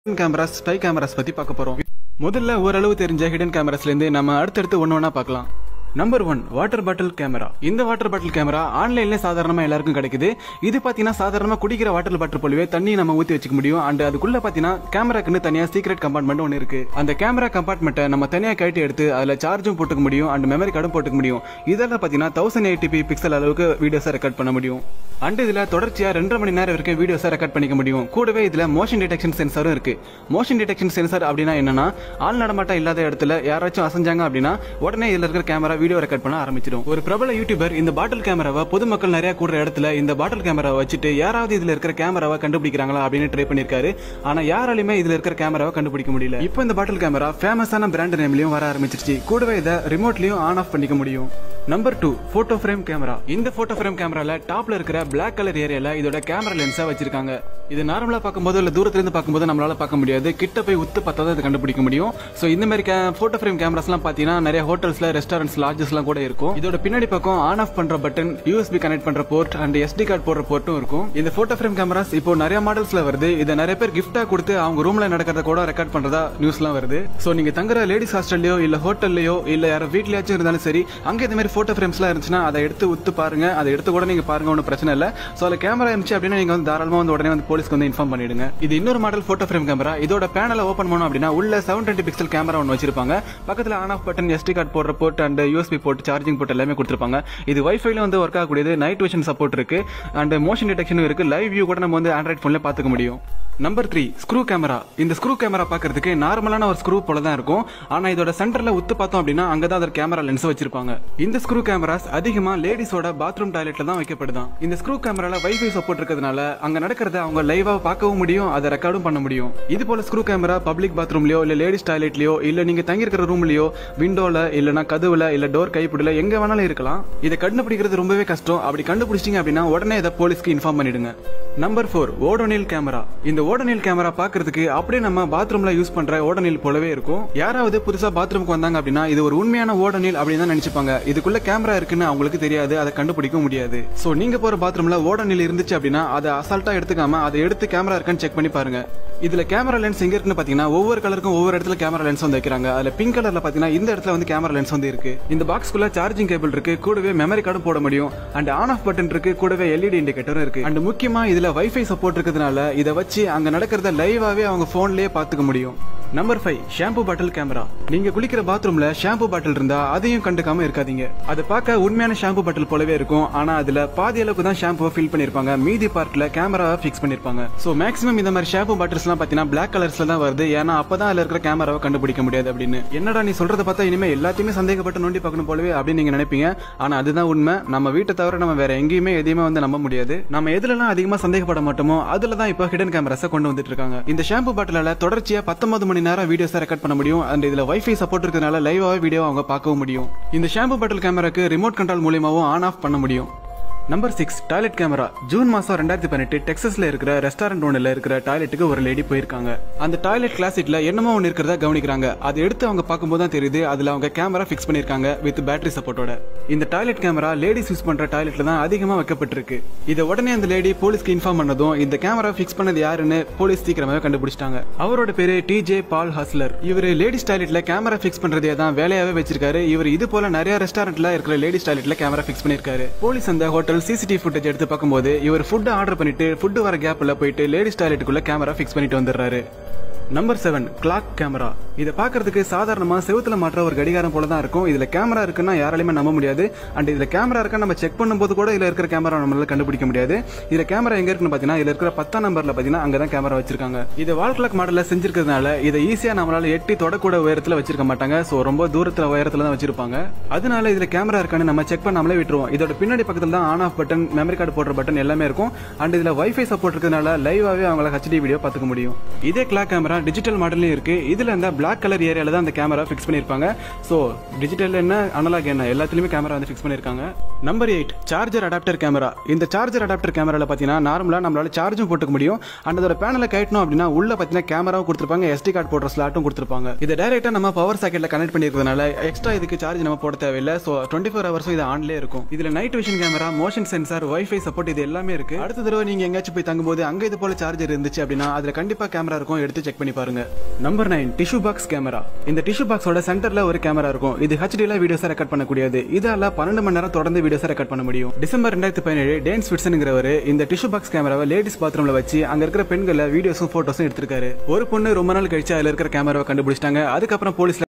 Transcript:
cameras spy cameras பத்தி பார்க்க போறோம் முதல்ல ஓரளவு தெரிஞ்ச ஹிடன் கேமராஸ்ல இருந்து நம்ம அடுத்தடுத்து ஒன்று ஒன்றா பார்க்கலாம் number one water bottle camera இந்த வாட்டர் பாட்டில் கேமரா ஆன்லைன்ல சாதாரணமா எல்லாருக்கும் கிடைக்குது இது பாத்தீங்கன்னா சாதாரணமா குடிக்கிற வாட்டர் பாட்டில் போலவே தண்ணி நம்ம ஊத்தி வச்சுக்க முடியும் அண்ட் அதுக்குள்ள பாத்தீங்கன்னா கேமராக்குன்னு தனியா சீக்ரெட் கம்பார்ட்மெண்ட் ஒன்று இருக்கு அந்த கேமரா கம்பார்ட்மெண்ட்டை நம்ம தனியா கழட்டி எடுத்து அதுல சார்ஜும் போட்டுக்க முடியும் அண்ட் மெமரி கார்டும் போட்டுக்க முடியும் இதெல்லாம் பாத்தீங்கன்னா தௌசண்ட் எயிட்டி பிக்சல் அளவுக்கு வீடியோஸை ரெக்கார்ட் பண்ண முடியும் அண்ட் இதுல தொடர்ச்சியா ரெண்டரை மணி நேரம் வரைக்கும் வீடியோஸை ரெக்கார்ட் பண்ணிக்க முடியும் கூடவே இதுல மோஷன் டிடெக்ஷன் சென்சாரும் இருக்கு மோஷன் டிடெக்ஷன் சென்சார் அப்படின்னா என்னன்னா ஆள் நடமாட்டம் இல்லாத இடத்துல யாராச்சும் அசைஞ்சாங்க அப்படின்னா உடனே இதுல இருக்கிற கேமரா வீடியோ ரெக்கார்ட் பண்ண ஆரம்பிச்சிடும் ஒரு பிரபல யூடியூபர் இந்த பாட்டில் கேமராவை பொதுமக்கள் நிறைய கூடுற இடத்துல இந்த பாட்டில் கேமராவை வச்சுட்டு யாராவது இதுல இருக்கிற கேமராவை கண்டுபிடிக்கிறாங்களா அப்படின்னு ட்ரை பண்ணிருக்காரு ஆனா யாராலையுமே இதுல இருக்கிற கேமராவை கண்டுபிடிக்க முடியல இப்போ இந்த பாட்டில் கேமரா ஃபேமஸான பிராண்ட் நேம்லயும் வர ஆரம்பிச்சிருச்சு கூடவே இதை ரிமோட்லயும் ஆன் ஆஃப் பண்ணிக்க முடியும் number two photo frame camera இந்த போட்டோ ஃப்ரேம் கேமரால டாப்ல இருக்கிற பிளாக் கலர் ஏரியால இதோட கேமரா லென்ஸா வச்சிருக்காங்க இது நார்மலா பார்க்கும்போது இல்ல தூரத்துல இருந்து பார்க்கும்போது நம்மளால பார்க்க முடியாது கிட்ட போய் உத்து பார்த்தா தான் இதை கண்டுபிடிக்க முடியும் சோ இந்த மாதிரி போட்டோ ஃப்ரேம் கேமராஸ் எல்லாம் பாத்தீங்கன்னா நிறைய ஹோட்டல்ஸ்ல ரெஸ்டாரண்ட்ஸ் லாட்ஜஸ் எல்லாம் கூட இருக்கும் இதோட பின்னாடி பக்கம் ஆன் ஆஃப் பண்ற பட்டன் யூஎஸ்பி கனெக்ட் பண்ற போர்ட் அண்ட் எஸ்டி கார்டு போடுற போர்ட்டும் இருக்கும் இந்த போட்டோ ஃப்ரேம் கேமராஸ் இப்போ நிறைய மாடல்ஸ்ல வருது இதை நிறைய பேர் கிஃப்டா கொடுத்து அவங்க ரூம்ல நடக்கிறத கூட ரெக்கார்ட் பண்றதா நியூஸ்லாம் வருது சோ நீங்க தங்குற லேடிஸ் ஹாஸ்டல்லயோ இல்ல ஹோட்டல்லயோ இல்ல யாரோ வீட்லயாச்சும் இருந்தாலும் சரி அங்க இந்த மாதிரி போட்டோ ஃப்ரேம்ஸ்லாம் இருந்துச்சுன்னா அதை எடுத்து உத்து பாருங்க அதை எடுத்து கூட நீங்க பாருங்க ஒன்றும் பிரச்சனை இல்ல சோ அதுல கேமரா இருந்துச்சு அப்படின்னா நீங்க வந்து தாராளமா வந்து உடனே வந்து போலீஸ்க்கு வந்து இன்ஃபார்ம் பண்ணிடுங்க இது இன்னொரு மாடல் போட்டோ ஃப்ரேம் கேமரா இதோட பேனலை ஓபன் பண்ணோம் அப்படின்னா உள்ள செவன் டுவெண்ட்டி பிக்சல் கேமரா ஒன்று வச்சிருப்பாங்க பக்கத்துல on off button SD card போடுற port and USB port charging port எல்லாமே கொடுத்துருப்பாங்க இது வைஃபைல வந்து ஒர்க் ஆகக்கூடியது நைட் விஷன் சப்போர்ட் இருக்கு அண்ட் மோஷன் டிடெக்ஷனும் இருக்கு லைவ் வியூ கூட நம்ம வந்து ஆண்ட்ராய்ட் போன்ல பாத்துக்க முடியும் நம்பர் த்ரீ ஸ்க்ரூ கேமரா இந்த ஸ்க்ரூ கேமரா பார்க்கறதுக்கு நார்மலான ஒரு ஸ்க்ரூ போல தான் இருக்கும் ஆனா இதோட சென்டர்ல உத்து பார்த்தோம் அப்படின்னா அங்கதான் அதோட கேமரா லென்ஸ் வச்சிருப்பாங்க இந்த ஸ்க்ரூ கேமராஸ் அதிகமா லேடிஸோட பாத்ரூம் டாய்லெட்ல தான் வைக்கப்படுதான் இந்த ஸ்க்ரூ கேமரால வைஃபை சப்போர்ட் இருக்கிறதுனால அங்க நடக்கிறத அவங்க லைவா பார்க்கவும் முடியும் அதை ரெக்கார்டும் பண்ண முடியும் இது போல ஸ்க்ரூ கேமரா பப்ளிக் பாத்ரூம்லயோ இல்ல லேடிஸ் டாய்லெட்லயோ இல்ல நீங்க தங்கி இருக்கிற ரூம்லயோ விண்டோல இல்லனா கதவுல இல்ல டோர் கைப்பிடில எங்க வேணாலும் இருக்கலாம் இதை கண்டுபிடிக்கிறது ரொம்பவே கஷ்டம் அப்படி கண்டுபிடிச்சிங்க அப்படின்னா உடனே இதை போலீஸ்க்கு இன்ஃபார்ம் பண்ணிடுங்க நம்பர் ஃபோர் ஓடோனில் கேமரா இந்த ஓடோனில் கேமரா பாக்குறதுக்கு அப்படியே நம்ம பாத்ரூம்ல யூஸ் பண்ற ஓடோனில் போலவே இருக்கும் யாராவது புதுசா பாத்ரூமுக்கு வந்தாங்க அப்படின்னா இது ஒரு உண்மையான ஓடோனில் அப்படின்னு தான் நினைச்சுப்பாங்க இதுக்குள்ள கேமரா இருக்குன்னு அவங்களுக்கு தெரியாது அதை கண்டுபிடிக்க முடியாது சோ நீங்க போற பாத்ரூம்ல ஓடோனில் இருந்துச்சு அப்படின்னா அதை அசால்ட்டா எடுத்துக்காம அதை எடுத்து கேமரா இருக்கான்னு செக் பண்ணி பாருங்க இதுல கேமரா லென்ஸ் எங்க இருக்குன்னு பாத்தீங்கன்னா ஒவ்வொரு கலருக்கும் ஒவ்வொரு இடத்துல கேமரா லென்ஸ் வந்து வைக்கிறாங்க அதுல பிங்க் கலர்ல பாத்தீங்கன்னா இந்த இடத்துல வந்து கேமரா லென்ஸ் வந்து இருக்கு இந்த பாக்ஸ்க்குள்ள சார்ஜிங் கேபிள் இருக்கு கூடவே மெமரி கார்டும் போட முடியும் அண்ட் ஆன் ஆஃப் பட்டன் இருக்கு கூடவே எல்இடி இண்டிகேட்டரும் இருக்கு அண்ட் முக்கியமா இதுல வைஃபை சப்போர்ட் இருக்கிறதுனால இதை வச்சு அங்க நடக்கிறத லைவாவே அவங்க போன்லயே பாத்துக்க முடியும் number five shampoo bottle camera நீங்க குளிக்கிற பாத்ரூம்ல ஷாம்பு பாட்டில் இருந்தா அதையும் கண்டுக்காம இருக்காதீங்க அது பார்க்க உண்மையான ஷாம்பு பாட்டில் போலவே இருக்கும் ஆனா அதுல பாதி அளவுக்கு தான் ஷாம்புவை ஃபில் பண்ணிருப்பாங்க மீதி பார்ட்ல கேமரா ஃபிக்ஸ் பண்ணிருப்பாங்க சோ மேக்ஸிமம் இந்த மாதிரி ஷாம்பு பாட்டில்ஸ் எல்லாம் பாத்தீங்கன்னா பிளாக் கலர்ஸ்ல தான் வருது ஏன்னா அப்பதான் அதுல இருக்கிற கேமராவை கண்டுபிடிக்க முடியாது அப்படின்னு என்னடா நீ சொல்றத பார்த்தா இனிமே எல்லாத்தையுமே சந்தேகப்பட்டு நோண்டி பார்க்கணும் போலவே அப்படின்னு நீங்க நினைப்பீங்க ஆனா அதுதான் உண்மை நம்ம வீட்டை தவிர நம்ம வேற எங்கேயுமே எதையுமே வந்து நம்ப முடியாது நம்ம எதுலலாம் அதிகமா சந்தேகப்பட மாட்டோமோ அதுல தான் இப்போ ஹிடன் கேமராஸை கொண்டு வந்துட்டு இருக்காங்க இந்த ஷாம்பு பாட்டிலால தொடர்ச்சியா பத்தொன்பது மணி நேரம் வீடியோஸை ரெக்கார்ட் பண்ண முடியும் அண்ட் இதுல வைஃபை சப்போர்ட் இருக்கிறதுனால லைவாவே வீடியோ அவங்க பார்க்கவும் முடியும் இந்த ஷாம்பு பாட்டில் கேமராக்கு ரிமோட் கண்ட்ரோல் மூலியமாவும் ஆன் ஆஃப் பண்ண முடியும் நம்பர் சிக்ஸ் டாய்லெட் கேமரா ஜூன் மாசம் ரெண்டாயிரத்தி பதினெட்டு டெக்ஸஸ்ல இருக்கிற ரெஸ்டாரண்ட் ஒன்றுல இருக்கிற டாய்லெட்டுக்கு ஒரு லேடி போயிருக்காங்க அந்த டாய்லெட் கிளாசிட்ல என்னமோ ஒன்று இருக்கிறதா கவனிக்கிறாங்க அதை எடுத்து அவங்க பார்க்கும்போது தான் தெரியுது அதுல அவங்க கேமரா ஃபிக்ஸ் பண்ணிருக்காங்க வித் பேட்டரி சப்போர்ட்டோட இந்த டாய்லெட் கேமரா லேடிஸ் யூஸ் பண்ற டாய்லெட்ல தான் அதிகமா வைக்கப்பட்டிருக்கு இதை உடனே அந்த லேடி போலீஸ்க்கு இன்ஃபார்ம் பண்ணதும் இந்த கேமரா ஃபிக்ஸ் பண்ணது யாருன்னு போலீஸ் சீக்கிரமாவே கண்டுபிடிச்சிட்டாங்க அவரோட பேரு டிஜே பால் ஹஸ்லர் இவர் லேடிஸ் டாய்லெட்ல கேமரா ஃபிக்ஸ் பண்றதே தான் வேலையாவே வச்சிருக்காரு இவர் இது போல நிறைய ரெஸ்டாரண்ட்ல இருக்கிற லேடிஸ் டாய்லெட்ல கேமரா ஃபிக்ஸ் பண்ணிருக்காரு போலீஸ் அந்த ஹோட்டல் சிசிடிவி ஃபுட்டேஜ் எடுத்து பார்க்கும்போது இவர் ஃபுட் ஆர்டர் பண்ணிட்டு ஃபுட் வர கேப்ல போயிட்டு லேடிஸ் டாய்லெட்டுக்குள்ள கேமரா ஃபிக்ஸ் பண்ணிட்டு வந்துடுறாரு நம்பர் செவன் கிளாக் கேமரா இதை பார்க்கறதுக்கு சாதாரணமா செவுத்துல மாற்ற ஒரு கடிகாரம் போல தான் இருக்கும் இதுல கேமரா இருக்குன்னா யாராலையுமே நம்ப முடியாது அண்ட் இதுல கேமரா இருக்கா நம்ம செக் பண்ணும்போது கூட இதுல இருக்கிற கேமரா நம்மளால கண்டுபிடிக்க முடியாது இதுல கேமரா எங்க இருக்குன்னு பாத்தீங்கன்னா இதுல இருக்கிற பத்தாம் நம்பர்ல பாத்தீங்கன்னா அங்கதான் கேமரா வச்சிருக்காங்க இது வால் கிளாக் மாடல்ல செஞ்சிருக்கிறதுனால இதை ஈஸியா நம்மளால எட்டி தொடக்கூட உயரத்துல வச்சிருக்க மாட்டாங்க சோ ரொம்ப தூரத்துல உயரத்துல தான் வச்சிருப்பாங்க அதனால இதுல கேமரா இருக்கான்னு நம்ம செக் பண்ணாமலே விட்டுருவோம் இதோட பின்னாடி பக்கத்துல தான் on off button memory card போடுற பட்டன் எல்லாமே இருக்கும் அண்ட் இதுல வைஃபை சப்போர்ட் இருக்கிறதுனால லைவாவே அவங்கள ஹெச்டி வீடியோ பாத்துக்க முடியும் இதே கிளாக் கேமரா டிஜிட்டல் மாடல்லையும் இருக்கு இதுல இந்த பிளாக் கலர் ஏரியால தான் அந்த கேமரா ஃபிக்ஸ் பண்ணிருப்பாங்க சோ டிஜிட்டல் என்ன அனலாக் என்ன எல்லாத்துலயுமே கேமரா வந்து ஃபிக்ஸ் பண்ணிருக்காங்க number eight charger adapter camera இந்த சார்ஜர் அடாப்டர் கேமரால பாத்தீங்கன்னா நார்மலா நம்மளால சார்ஜும் போட்டுக்க முடியும் அண்ட் அதோட பேனல கட்டணும் அப்படின்னா உள்ள பாத்தீங்கன்னா கேமராவும் கொடுத்துருப்பாங்க எஸ்டி கார்டு போடுற ஸ்லாட்டும் கொடுத்துருப்பாங்க இதை டைரக்டா நம்ம பவர் சாக்கெட்ல கனெக்ட் பண்ணிருக்கிறதுனால எக்ஸ்ட்ரா இதுக்கு சார்ஜ் நம்ம போட தேவையில்லை சோ டுவெண்ட்டி ஃபோர் ஹவர்ஸும் இது ஆன்லேயே இருக்கும் இதுல night vision camera motion sensor wifi support இது எல்லாமே இருக்கு அடுத்த தடவை நீங்க எங்கேயாச்சும் போய் தங்கும்போது அங்க இது போல சார்ஜர் இருந்துச்சு அப்படின்னா அதுல கண்டிப்பா கேமரா இருக்கும் எடுத்து செக் பண்ணி பண்ணி பாருங்க number nine tissue box camera இந்த டிஷ்யூ பாக்ஸோட சென்டர்ல ஒரு கேமரா இருக்கும் இது ஹெச்டில வீடியோஸ் ரெக்கார்ட் பண்ணக்கூடியது இதால பன்னெண்டு மணி நேரம் தொடர்ந்து வீடியோஸ் ரெக்கார்ட் பண்ண முடியும் டிசம்பர் ரெண்டாயிரத்தி பதினேழு டேன்ஸ் விட்சனுங்கிறவர் இந்த டிஷ்யூ பாக்ஸ் கேமராவை லேடிஸ் பாத்ரூம்ல வச்சு அங்க இருக்கிற பெண்களை வீடியோஸும் போட்டோஸும் எடுத்திருக்காரு ஒரு பொண்ணு ரொம்ப நாள் கழிச்சு அதுல இருக்கிற கேமராவை கண்டுபிடிச்சிட்டாங்க அதுக்கப்புறம் போலீஸ்ல